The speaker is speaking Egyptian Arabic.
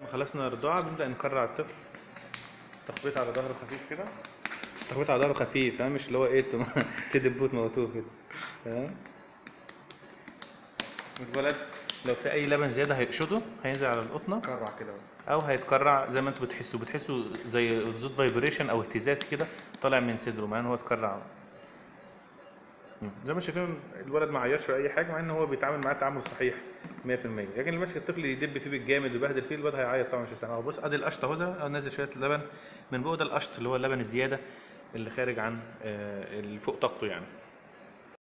خلصنا الرضاعة بنبدأ نكرع الطفل تخبيط على ظهره خفيف كده تخبيط على ظهره خفيف ها مش اللي هو ايه تم- تدبوت موتوه كده تمام الولد لو في اي لبن زيادة هيقشطه هينزل على القطنة كرع كده او هيتكرع زي ما انتوا بتحسوا بتحسوا زي صوت فايبريشن او اهتزاز كده طالع من صدره مع ان هو اتكرع مم. زي ما شايفين الولد ما عيطش ولا اي حاجه مع ان هو بيتعامل معاه تعامل صحيح 100% لكن اللي ماسك الطفل يدب فيه بالجامد ويبهدل فيه الولد هيعيط طبعا مش هيستحمل اهو بص ادي القشط اهو ده أهو نازل شويه لبن من جوه ده القشط اللي هو اللبن الزياده اللي خارج عن آه، اللي فوق طاقته يعني